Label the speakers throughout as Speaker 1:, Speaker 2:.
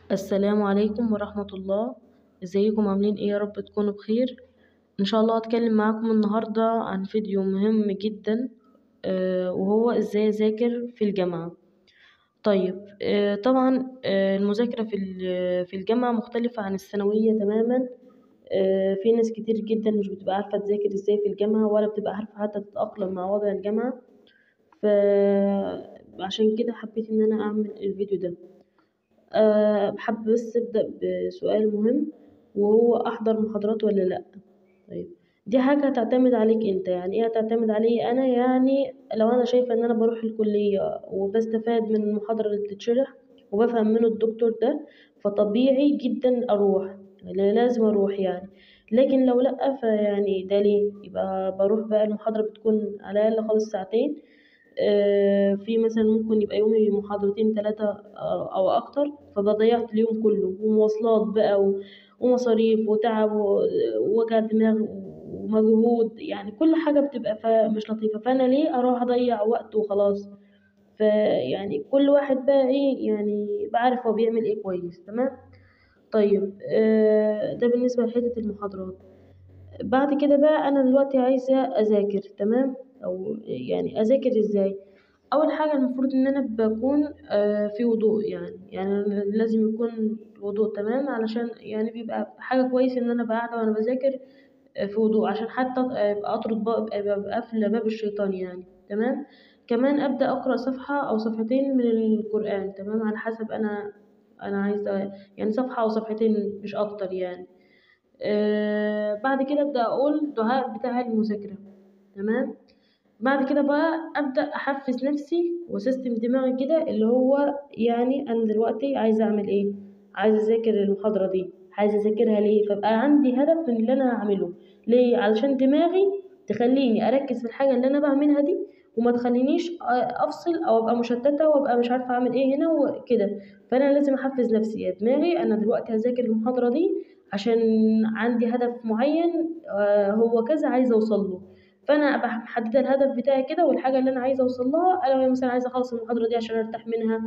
Speaker 1: السلام عليكم ورحمة الله ازيكم عاملين ايه يا رب تكونوا بخير ان شاء الله هتكلم معاكم النهاردة عن فيديو مهم جدا آه، وهو ازاي اذاكر في الجامعة طيب آه، طبعا آه، المذاكرة في ال- في الجامعة مختلفة عن الثانوية تماما آه، في ناس كتير جدا مش بتبقى عارفة تذاكر ازاي في الجامعة ولا بتبقى عارفة حتى تتأقلم مع وضع الجامعة فعشان كده حبيت ان انا اعمل الفيديو ده أه حابة بس أبدأ بسؤال مهم وهو أحضر محاضرات ولا لأ طيب دي حاجة هتعتمد عليك انت يعني ايه هتعتمد علي انا يعني لو انا شايفة ان انا بروح الكلية وبستفاد من المحاضرة اللي بتتشرح وبفهم منه الدكتور ده فطبيعي جدا اروح لا- لازم اروح يعني لكن لو لأ فيعني ده ليه يبقى بروح بقى المحاضرة بتكون على الأقل خالص ساعتين آه، في مثلا ممكن يبقى يومي محاضرتين ثلاثة أو أكتر فبقى ضيعت اليوم كله ومواصلات بقى و- ومصاريف وتعب و- ووجع دماغ ومجهود يعني كل حاجة بتبقى فا- مش لطيفة فأنا ليه أروح أضيع وقت وخلاص فيعني كل واحد بقى إيه يعني بعرف هو بيعمل إيه كويس تمام طيب آه، ده بالنسبة لحتة المحاضرات بعد كده بقى انا دلوقتي عايزه اذاكر تمام او يعني اذاكر ازاي اول حاجه المفروض ان انا بكون آه، في وضوء يعني يعني أنا لازم يكون الوضوء تمام علشان يعني بيبقى حاجه كويسه ان انا بقى قاعده وانا بذاكر آه، في وضوء عشان حتى ابقى اطرد باب ابقى قافله باب الشيطان يعني تمام كمان ابدا اقرا صفحه او صفحتين من القران تمام على حسب انا انا عايزه يعني صفحه او صفحتين مش اكتر يعني آه بعد كده ابدا اقول دعاء بتاع المذاكره تمام بعد كده بقى ابدا احفز نفسي وسيستم دماغي كده اللي هو يعني انا دلوقتي عايزه اعمل ايه عايزه اذاكر المحاضره دي عايزه اذاكرها ليه فبقى عندي هدف من اللي انا هعمله ليه علشان دماغي تخليني اركز في الحاجه اللي انا بعملها دي وما تخلينيش افصل او ابقى مشتته وابقى مش عارفه اعمل ايه هنا وكده فانا لازم احفز نفسي يا دماغي انا دلوقتي هذاكر المحاضره دي عشان عندي هدف معين آه، هو كذا عايزه اوصل له فانا ابقى محدده الهدف بتاعي كده والحاجه اللي انا عايزه اوصل لها انا وهي مثلا عايزه اخلص المحاضره دي عشان ارتاح منها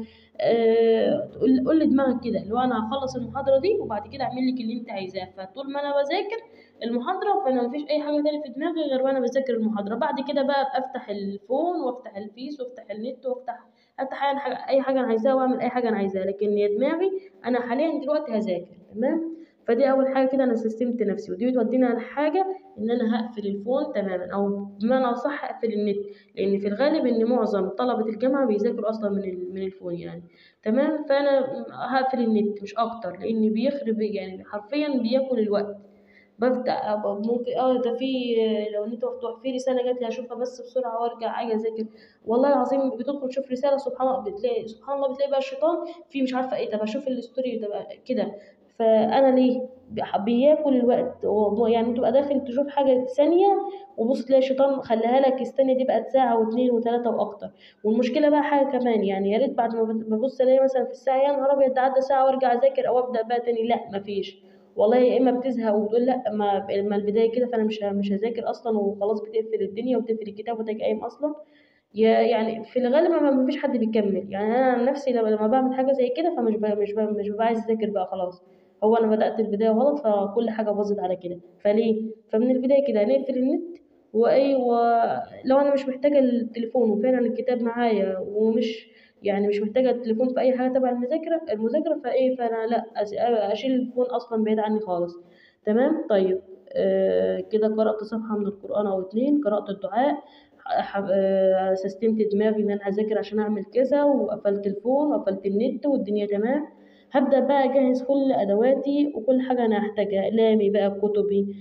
Speaker 1: آه، قول قول لدماغك كده اللي هو انا هخلص المحاضره دي وبعد كده اعمل لك اللي انت عايزاه فطول ما انا بذاكر المحاضره فانا مفيش اي حاجه تاني في دماغي غير وانا بذاكر المحاضره بعد كده بقى افتح الفون وافتح الفيس وافتح النت وافتح افتح اي حاجه اي حاجه انا عايزاها واعمل اي حاجه انا عايزاها لكن يا دماغي انا حاليا دلوقتي هذاكر تمام فدي اول حاجه كده انا سستمت نفسي ودي بتودينا على حاجه ان انا هقفل الفون تماما او بمعنى اصح اقفل النت لان في الغالب ان معظم طلبه الجامعه بيذاكروا اصلا من ال- من الفون يعني تمام فانا هقفل النت مش اكتر لان بيخرب يعني حرفيا بياكل الوقت ببدأ أبقى ممكن اه ده في لو النت مفتوح في رسالة جات لي أشوفها بس بسرعة وأرجع أجي أذاكر والله العظيم بتدخل تشوف رسالة سبحان الله بتلاقي سبحان الله بتلاقي بقى الشيطان في مش عارفة إيه طب أشوف الستوري ده كده فأنا ليه بيح- بياكل الوقت هو يعني تبقى داخل تشوف حاجة ثانية وبص تلاقي الشيطان خلاها لك الثانية دي بقت ساعة واتنين وتلاتة وأكتر والمشكلة بقى حاجة كمان يعني يا ريت بعد ما ببص ألاقي مثلا في الساعة يا نهار أبيض ده عدى ساعة وأرجع أذاكر أو أبدأ بقى تاني لأ مفيش والله يا اما بتزهق وبتقول لا ما ما البدايه كده فانا مش ه- مش هذاكر اصلا وخلاص بتقفل الدنيا وبتقفل الكتاب وتجي قايم اصلا يا يعني في الغالب ما ما فيش حد بيكمل يعني انا عن نفسي لما لما بعمل حاجه زي كده فمش ب... مش ب... مش ببقى عايز اذاكر بقى خلاص هو انا بدات البدايه غلط فكل حاجه باظت على كده فليه فمن البدايه كده نقفل النت وايه ولو انا مش محتاجه التليفون وفعلا الكتاب معايا ومش يعني مش محتاجه التليفون في اي حاجه تبع المذاكره المذاكره فايه فانا لا أس- اشيل التليفون اصلا بعيد عني خالص تمام طيب آه كده قرأت صفحة من القرآن أو اتنين قرأت الدعاء ح- آه، سستمت دماغي إن أنا هذاكر عشان أعمل كذا وقفلت الفون وقفلت النت والدنيا تمام هبدأ بقى أجهز كل أدواتي وكل حاجة أنا هحتاجها أقلامي بقى كتبي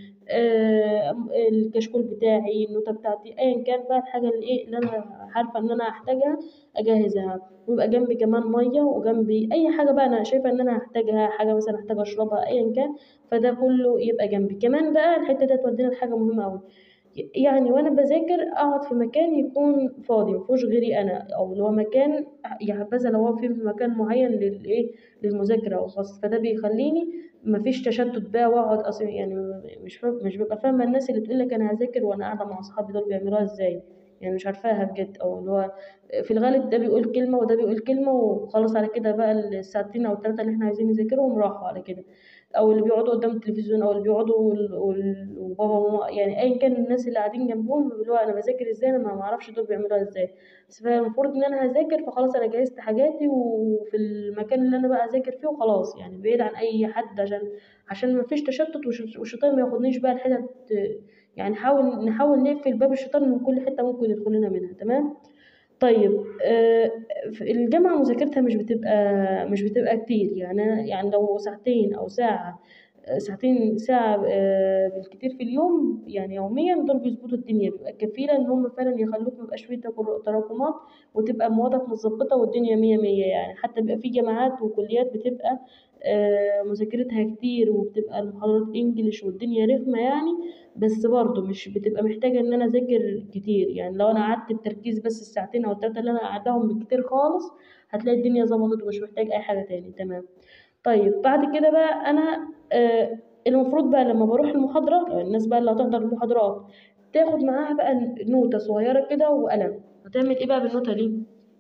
Speaker 1: آه الكشكول بتاعي النوتة بتاعتي أيا كان بقى الحاجة اللي إيه اللي أنا عارفة إن أنا هحتاجها أجهزها ويبقى جنبي كمان مية وجنبي أي حاجة بقى أنا شايفة إن أنا هحتاجها حاجة مثلا هحتاج أشربها أيا كان فده كله يبقى جنبي كمان بقى الحتة دي تودينا لحاجة مهمة أوي يعني وانا بذاكر اقعد في مكان يكون فاضي مفيهوش غيري انا او اللي هو مكان يعني حبذا لو هو في مكان معين للايه للمذاكره وخاص فده بيخليني مفيش تشتت بقى واقعد اصلا يعني مش فا- مش ببقى فاهمه الناس اللي تقول لك انا هذاكر وانا قاعده مع اصحابي دول بيعملوها ازاي يعني مش عارفاها بجد أو اللي هو في الغالب ده بيقول كلمة وده بيقول كلمة وخلاص على كده بقى الساعتين أو التلاتة اللي احنا عايزين نذاكرهم راحوا على كده أو اللي بيقعدوا قدام التلفزيون أو اللي بيقعدوا وال- وال- وبابا وماما يعني أيا كان الناس اللي قاعدين جنبهم اللي هو أنا بذاكر ازاي أنا ما معرفش دول بيعملوها ازاي بس فالمفروض إن أنا هذاكر فخلاص أنا جهزت حاجاتي وفي المكان اللي أنا بقى أذاكر فيه وخلاص يعني بعيد عن أي حد عشان عشان مفيش تشتت والش- والشيطان ما ياخدنيش بقى الحتت يعني حاول نحاول نقفل باب الشيطان من كل حتة ممكن يدخل لنا منها تمام طيب آه، في الجامعة مذاكرتها مش بتبقى مش بتبقى كتير يعني أنا يعني لو ساعتين أو ساعة آه، ساعتين ساعة آه، بالكتير في اليوم يعني يوميا دول بيظبطوا الدنيا بيبقى كفيلة إن هم فعلا يخلوك ميبقاش فيه تكر- تراكمات وتبقى موادك متظبطة والدنيا مية مية يعني حتى بيبقى في جامعات وكليات بتبقى آه، مذاكرتها كتير وبتبقى المحاضرات انجليش والدنيا رخمة يعني بس برضه مش بتبقى محتاجة إن أنا أذاكر كتير يعني لو أنا قعدت بتركيز بس الساعتين أو التلاتة اللي أنا قاعداهم بالكتير خالص هتلاقي الدنيا ظبطت ومش محتاج أي حاجة تاني تمام طيب بعد كده بقى أنا آه المفروض بقى لما بروح المحاضرة لو الناس بقى اللي هتحضر المحاضرات تاخد معاها بقى نوتة صغيرة كده وقلم هتعمل إيه بقى بالنوتة دي؟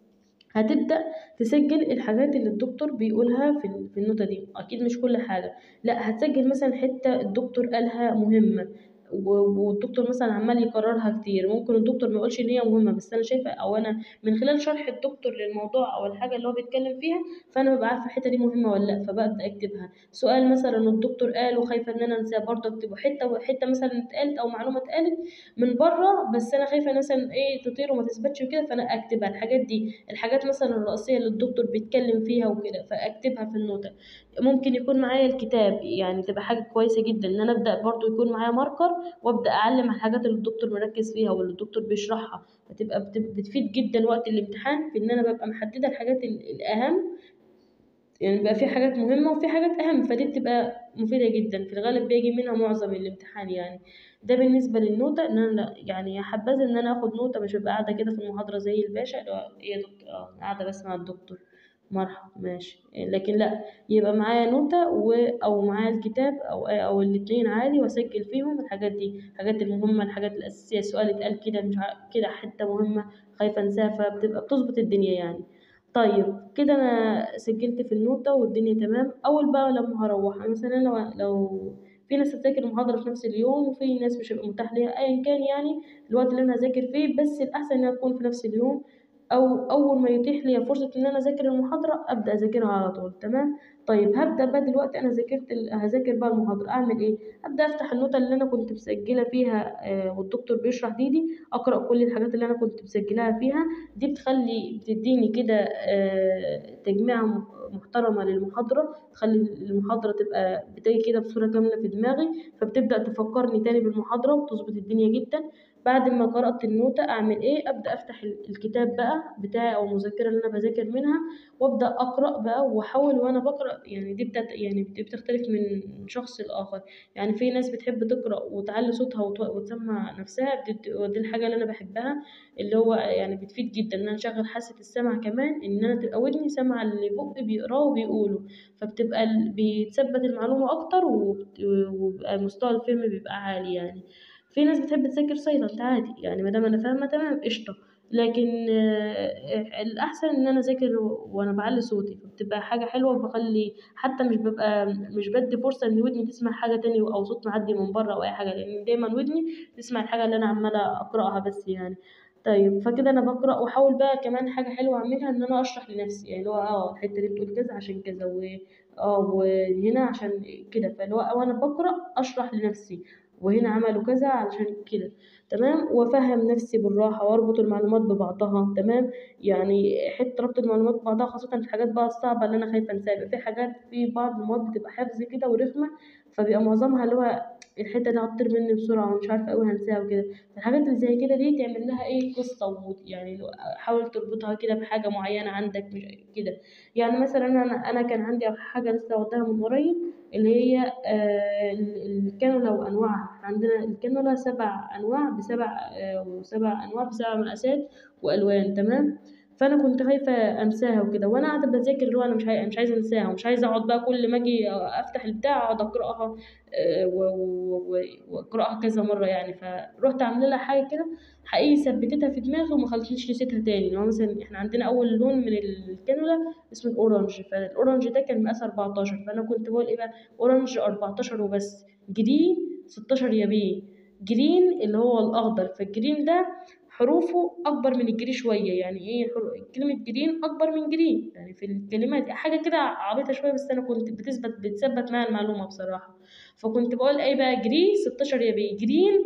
Speaker 1: هتبدأ تسجل الحاجات اللي الدكتور بيقولها في ال- في النوتة دي أكيد مش كل حاجة لا هتسجل مثلا حتة الدكتور قالها مهمة و- والدكتور مثلا عمال يكررها كتير ممكن الدكتور ما يقولش ان هي مهمه بس انا شايفه او انا من خلال شرح الدكتور للموضوع او الحاجه اللي هو بيتكلم فيها فانا ببقى عارفه الحته دي مهمه ولا لا فببدا اكتبها سؤال مثلا الدكتور قال وخايفه ان انا انساه برضه اكتبه حته حته مثلا اتقالت او معلومه اتقالت من بره بس انا خايفه مثلا ايه تطير وما تثبتش وكده فانا اكتبها الحاجات دي الحاجات مثلا الرئيسيه اللي الدكتور بيتكلم فيها وكده فاكتبها في النوتة ممكن يكون معايا الكتاب يعني تبقى حاجه كويسه جدا ان انا ابدا برضو يكون معايا ماركر وابدا اعلم على الحاجات اللي الدكتور مركز فيها واللي الدكتور بيشرحها فتبقى بت- بتفيد جدا وقت الامتحان في ان انا ببقى محدده الحاجات ال- الاهم يعني بيبقى في حاجات مهمة وفي حاجات أهم فدي بتبقى مفيدة جدا في الغالب بيجي منها معظم الامتحان يعني ده بالنسبة للنوتة إن أنا لا- يعني حبذا إن أنا آخد نوتة مش ببقى قاعدة كده في المحاضرة زي الباشا اللي هو إيه يا دكتور اه أنا قاعدة بسمع الدكتور مرحبا ماشي لكن لا يبقى معايا نوتة و... أو معايا الكتاب أو أو الاتنين عادي وأسجل فيهم الحاجات دي الحاجات المهمة الحاجات الأساسية سؤال اتقال كده مش عارف كده حتة مهمة خايفة أنساها فبتبقى بتظبط الدنيا يعني طيب كده انا سجلت في النوتة والدنيا تمام اول بقى لما هروح أنا مثلا لو لو في ناس هتذاكر المحاضرة في نفس اليوم وفي ناس مش هيبقى متاح ليها ايا كان يعني الوقت اللي انا هذاكر فيه بس الاحسن انها تكون في نفس اليوم او اول ما يتيح لي فرصة ان انا اذاكر المحاضرة ابدا اذاكرها على طول تمام طيب هبدا بقى دلوقتي انا ذاكرت ال- هذاكر بقى المحاضرة اعمل ايه ابدا افتح النوتة اللي انا كنت مسجلة فيها آه والدكتور بيشرح دي دي اقرا كل الحاجات اللي انا كنت مسجلاها فيها دي بتخلي بتديني كده آه، تجميعة م- محترمة للمحاضرة تخلي المحاضرة تبقى بتيجي كده بصورة كاملة في دماغي فبتبدأ تفكرني تاني بالمحاضرة وتظبط الدنيا جدا بعد ما قرأت النوتة أعمل إيه أبدأ أفتح ال- الكتاب بقى بتاعي أو المذكرة اللي أنا بذاكر منها وأبدأ أقرأ بقى وأحاول وأنا بقرأ يعني دي بتت... يعني دي بتختلف من شخص لآخر يعني في ناس بتحب تقرأ وتعلي صوتها وت... وتسمع نفسها دي, ودي الحاجة اللي أنا بحبها اللي هو يعني بتفيد جدا ان انا اشغل حاسة السمع كمان ان انا تبقى ودني سامعة اللي بقي بيقراه وبيقوله فبتبقى ال- بيتثبت المعلومة اكتر وبت- وبيبقى مستوى الفهم بيبقى عالي يعني في ناس بتحب تذاكر سايلنت عادي يعني ما دام انا فاهمة تمام قشطة لكن آه، الأحسن إن أنا أذاكر وأنا بعلي صوتي فبتبقى حاجة حلوة وبخلي حتى مش ببقى مش بدي فرصة إن ودني تسمع حاجة تانية أو صوت معدي من بره أو أي حاجة لأن دايما ودني تسمع الحاجة اللي أنا عمالة أقرأها بس يعني طيب فكده انا بقرا واحاول بقى كمان حاجه حلوه اعملها ان انا اشرح لنفسي يعني اللي هو اه الحته دي بتقول كذا عشان كذا و اه وهنا عشان كده فاللي هو وانا بقرا اشرح لنفسي وهنا عملوا كذا علشان كده تمام وافهم نفسي بالراحه واربط المعلومات ببعضها تمام يعني حته ربط المعلومات ببعضها خاصه في الحاجات بقى الصعبه اللي انا خايفه انساها يبقى في حاجات في بعض المواد بتبقى حفظ كده ورخمه فبيبقى معظمها اللي هو الحته دي هتطير مني بسرعه ومش عارفه قوي هنساها وكده الحاجات اللي زي كده دي تعمل لها ايه قصة و- يعني لو- حاول تربطها كده بحاجة معينة عندك مش كده يعني مثلا انا انا كان عندي حاجة لسه واخداها من قريب اللي هي آه ال- الكانولا وانواعها إحنا عندنا الكانولا سبع انواع بسبع آه وسبع انواع بسبع مقاسات والوان تمام فانا كنت خايفه انساها وكده وانا قاعده بذاكر اللي هو انا مش عاي... مش عايزه انساها ومش عايزه اقعد بقى كل ما اجي افتح البتاع اقعد اقراها آه، و- و- و- واقراها كذا مره يعني فروحت عامله لها حاجه كده حقيقي ثبتتها في دماغي وما خلتنيش نسيتها تاني اللي هو مثلا احنا عندنا اول لون من الكانولا اسمه الاورنج فالاورنج ده كان مقاس 14 فانا كنت بقول ايه بقى اورنج 14 وبس جرين 16 يا بيه جرين اللي هو الاخضر فالجرين ده حروفه اكبر من الجري شويه يعني ايه حرو- كلمه جرين اكبر من جرين يعني في الكلمات حاجه كده عبيطه شويه بس انا كنت بتثبت بتثبت معايا المعلومه بصراحه فكنت بقول ايه بقى جري 16 يا بيه جرين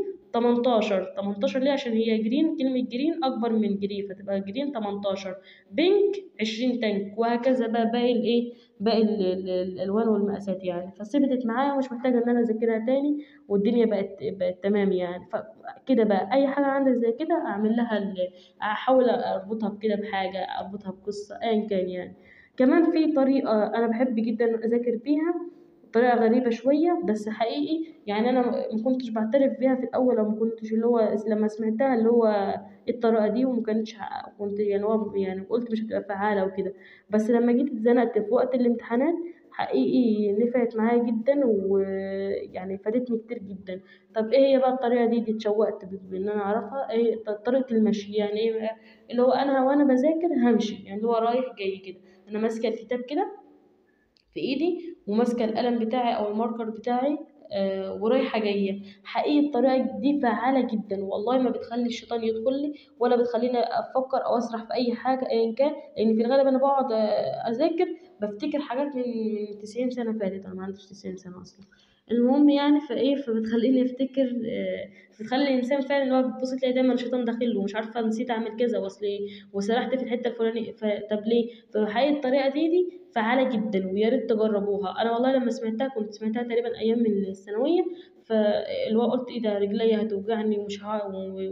Speaker 1: 18 18 ليه عشان هي جرين كلمة جرين أكبر من جري فتبقى جرين 18 بينك 20 تانك وهكذا بقى باقي الإيه باقي ال- ال- الألوان والمقاسات يعني فثبتت معايا ومش محتاجة إن أنا أذاكرها تاني والدنيا بقت بقت تمام يعني فكده بقى أي حاجة عندك زي كده أعمل لها ال- أحاول أربطها بكده بحاجة أربطها بقصة أيا كان يعني كمان في طريقة أنا بحب جدا أذاكر بيها طريقة غريبة شوية بس حقيقي يعني أنا ما كنتش بعترف بيها في الأول أو ما كنتش اللي هو لما سمعتها اللي هو إيه الطريقة دي وما كانتش ح- كنت يعني هو يعني قلت مش هتبقى فعالة وكده بس لما جيت اتزنقت في وقت الامتحانات حقيقي نفعت معايا جدا ويعني فادتني كتير جدا طب ايه هي بقى الطريقة دي دي اتشوقت بان انا اعرفها ايه ط- طريقة المشي يعني ايه بقى؟ اللي هو انا وانا بذاكر همشي يعني اللي هو رايح جاي كده انا ماسكة الكتاب كده في ايدي وماسكه القلم بتاعي او الماركر بتاعي آه ورايحه جايه حقيقي الطريقه دي فعاله جدا والله ما بتخلي الشيطان يدخل لي ولا بتخليني افكر او اسرح في اي حاجه ايا كان لان في الغالب انا بقعد آه، اذاكر بفتكر حاجات من من 90 سنه فاتت انا ما عنديش 90 سنه اصلا المهم يعني فايه فبتخليني افتكر آه، بتخلي الانسان فعلا اللي هو بتبص تلاقي دايما الشيطان داخل له مش عارفه نسيت اعمل كذا واصل ايه وسرحت في الحته الفلانيه فطب ليه فحقيقي الطريقه دي دي فعالة جدا ويا ريت تجربوها انا والله لما سمعتها كنت سمعتها تقريبا ايام من الثانويه فاللي هو قلت ايه ده رجليا هتوجعني ومش ها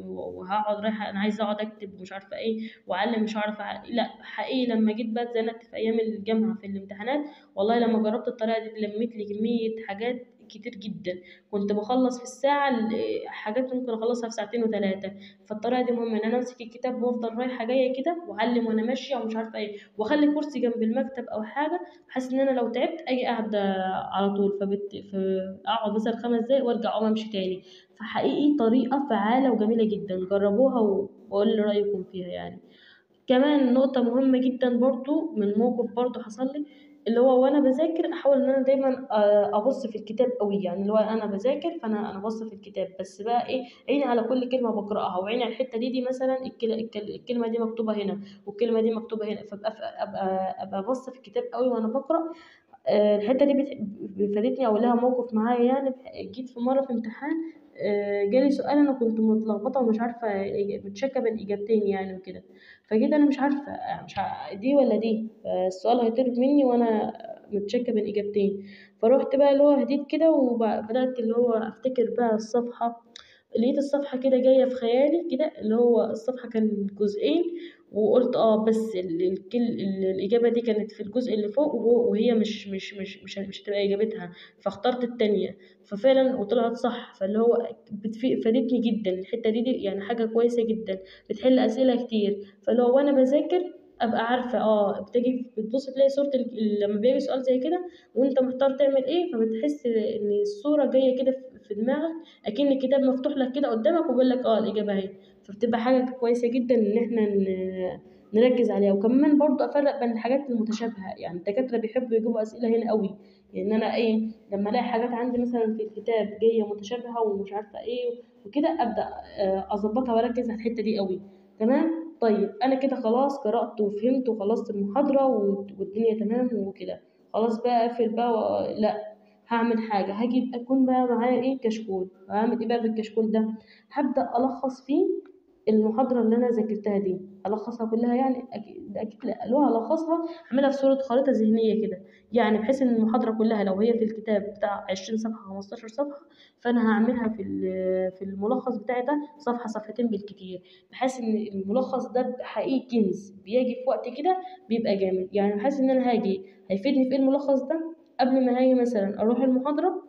Speaker 1: وهقعد رايحه انا عايزه اقعد اكتب ومش عارفه ايه واعلم مش هعرف أع- لا حقيقي لما جيت بقى اتزنقت في ايام الجامعه في الامتحانات والله لما جربت الطريقه دي لميت لي كميه حاجات كتير جدا كنت بخلص في الساعة ال- حاجات ممكن أخلصها في ساعتين وثلاثة فالطريقة دي مهمة إن أنا أمسك الكتاب وأفضل رايحة جاية كده وأعلم وأنا ماشية ومش عارفة إيه وأخلي كرسي جنب المكتب أو حاجة بحيث إن أنا لو تعبت أجي قاعدة على طول فبت... فأقعد مثلا خمس دقايق وأرجع أقوم أمشي تاني فحقيقي طريقة فعالة وجميلة جدا جربوها وقول لي رأيكم فيها يعني كمان نقطة مهمة جدا برضو من موقف برضو حصل لي اللي هو وانا بذاكر احاول ان انا دايما آه، ابص في الكتاب قوي يعني اللي هو انا بذاكر فانا انا ببص في الكتاب بس بقى ايه عيني على كل كلمه بقراها وعيني على الحته دي دي مثلا الكل- الكل- الكلمه دي مكتوبه هنا والكلمه دي مكتوبه هنا فابقى ابقى ابقى ببص في الكتاب قوي وانا بقرا آه، الحته دي بت- فادتني او لها موقف معايا يعني جيت في مره في امتحان آه، جالي سؤال انا كنت متلخبطه ومش عارفه إج- متشكه بين اجابتين يعني وكده فجيت انا مش عارفه آه، مش ع- دي ولا دي فالسؤال هيطلب مني وانا متشكه بين اجابتين فروحت بقى اللي هو هديت كده وبدات اللي هو افتكر بقى الصفحه لقيت الصفحة كده جاية في خيالي كده اللي هو الصفحة كان جزئين وقلت اه بس ال- الكل ال- الإجابة دي كانت في الجزء اللي فوق وهو وهي مش مش مش مش مش هتبقى إجابتها فاخترت التانية ففعلا وطلعت صح فاللي هو بتفي- فادتني جدا الحتة دي, دي يعني حاجة كويسة جدا بتحل أسئلة كتير فاللي هو وأنا بذاكر أبقى عارفة اه بتجي بتبص تلاقي صورة ال- لما بيجي سؤال زي كده وأنت محتار تعمل ايه فبتحس إن الصورة جاية كده في- في دماغك اكن الكتاب مفتوح لك كده قدامك وبيقول لك اه الاجابه اهي فبتبقى حاجه كويسه جدا ان احنا ن- نركز عليها وكمان برضو افرق بين الحاجات المتشابهه يعني الدكاتره بيحبوا يجيبوا اسئله هنا قوي يعني انا ايه لما الاقي حاجات عندي مثلا في الكتاب جايه متشابهه ومش عارفه ايه وكده ابدا آه، اظبطها واركز على الحته دي قوي تمام طيب انا كده خلاص قرات وفهمت وخلصت المحاضره والدنيا تمام وكده خلاص بقى اقفل بقى و... لا هعمل حاجة هجيب أكون بقى معايا إيه كشكول هعمل إيه بقى في الكشكول ده هبدأ ألخص فيه المحاضرة اللي أنا ذاكرتها دي ألخصها كلها يعني أكيد أكيد لا لو هلخصها أعملها في صورة خريطة ذهنية كده يعني بحيث إن المحاضرة كلها لو هي في الكتاب بتاع عشرين صفحة خمستاشر صفحة فأنا هعملها في ال- في الملخص بتاعي ده صفحة صفحتين بالكتير بحيث إن الملخص ده حقيقي كنز بيجي في وقت كده بيبقى جامد يعني بحيث إن أنا هاجي هيفيدني في إيه الملخص ده قبل ما هاجي مثلا اروح المحاضره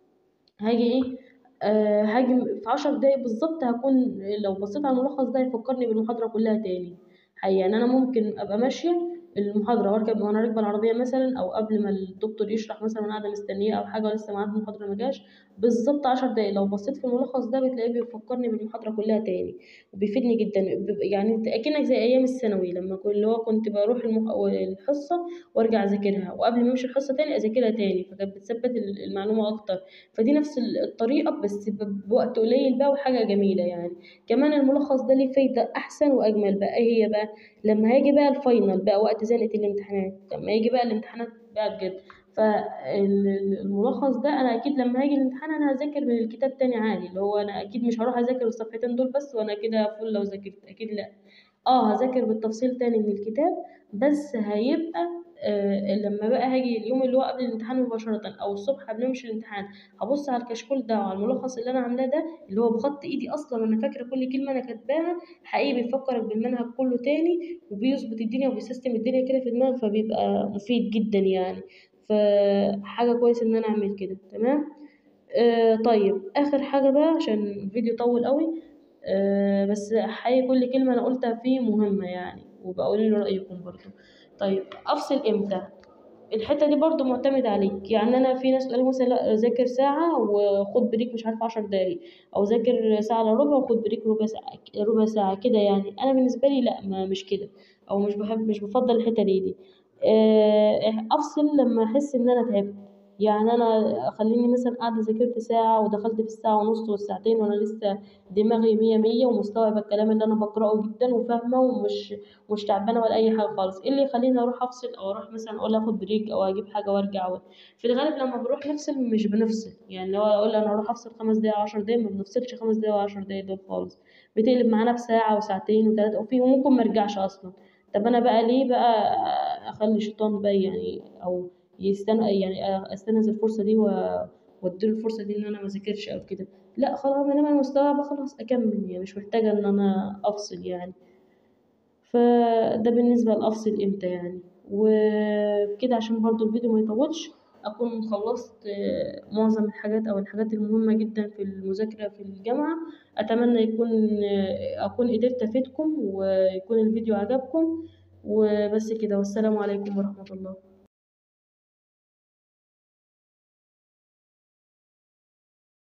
Speaker 1: هاجي ايه آه هاجي في عشر دقايق بالظبط هكون لو بصيت على الملخص ده هيفكرني بالمحاضره كلها تاني حقيقي يعني أنا ممكن أبقى ماشية المحاضرة وأركب وأنا راكبة العربية مثلا أو قبل ما الدكتور يشرح مثلا وأنا قاعدة مستنياه أو حاجة ولسه ميعاد المحاضرة مجاش بالظبط عشر دقايق لو بصيت في الملخص ده بتلاقيه بيفكرني بالمحاضرة كلها تاني وبيفيدني جدا ب- يعني انت أكنك زي أيام الثانوي لما كنت اللي هو كنت بروح المح... الحصة وأرجع أذاكرها وقبل ما أمشي الحصة تاني أذاكرها تاني فكانت بتثبت ال- المعلومة أكتر فدي نفس ال- الطريقة بس ب- بوقت قليل بقى وحاجة جميلة يعني كمان الملخص ده ليه فايدة أحسن وأجمل بقى إيه هي بقى لما هيجي بقى الفاينل بقى وقت زنقة الامتحانات لما يجي بقى الامتحانات بقى بجد فالملخص ده انا اكيد لما هاجي الامتحان انا هذاكر من الكتاب تاني عادي اللي هو انا اكيد مش هروح اذاكر الصفحتين دول بس وانا كده فل لو ذاكرت اكيد لا اه هذاكر بالتفصيل تاني من الكتاب بس هيبقى آه لما بقى هاجي اليوم اللي هو قبل الامتحان مباشرة أو الصبح قبل ما أمشي الامتحان هبص على الكشكول ده وعلى الملخص اللي أنا عاملاه ده اللي هو بخط إيدي أصلا وأنا فاكرة كل كلمة أنا كاتباها حقيقي بيفكرك بالمنهج كله تاني وبيظبط الدنيا وبيسيستم الدنيا كده في دماغك فبيبقى مفيد جدا يعني فحاجة كويسة إن أنا أعمل كده تمام آه طيب آخر حاجة بقى عشان الفيديو طول قوي آه بس حقيقي كل كلمة أنا قلتها فيه مهمة يعني وبقول لي رأيكم برضو طيب أفصل إمتى الحتة دي برضو معتمدة عليك يعني أنا في ناس تقولي مثلا لا ذاكر ساعة وخد بريك مش عارفة عشر دقايق أو ذاكر ساعة إلا ربع وخد بريك ربع ساعة ربع ساعة كده يعني أنا بالنسبة لي لأ ما مش كده أو مش بحب مش بفضل الحتة دي دي آه، أفصل لما أحس إن أنا تعبت يعني أنا خليني مثلا قاعدة ذاكرت ساعة ودخلت في الساعة ونص والساعتين وأنا لسه دماغي مية مية ومستوعبة الكلام اللي أنا بقرأه جدا وفاهمة ومش مش تعبانة ولا أي حاجة خالص إيه اللي يخليني أروح أفصل أو أروح مثلا أقول آخد بريك أو أجيب حاجة وأرجع و... في الغالب لما بنروح نفصل مش بنفصل يعني لو أقول أنا هروح أفصل خمس دقايق عشر دقايق ما بنفصلش خمس دقايق وعشر دقايق دول خالص بتقلب معانا بساعة وساعتين وتلاتة وفي وممكن مرجعش أصلا طب أنا بقى ليه بقى أخلي الشيطان بقى يعني أو يستنى يعني أستنزل الفرصة دي و- وأديله الفرصة دي إن أنا مذاكرش أو كده لأ خلاص ما دام أنا مستوعبة خلاص أكمل يعني مش محتاجة إن أنا أفصل يعني فده بالنسبة لأفصل إمتى يعني وكده عشان برضو الفيديو ما يطولش أكون خلصت آه، معظم الحاجات أو الحاجات المهمة جدا في المذاكرة في الجامعة أتمنى يكون آه، أكون قدرت أفيدكم ويكون الفيديو عجبكم وبس كده والسلام عليكم ورحمة الله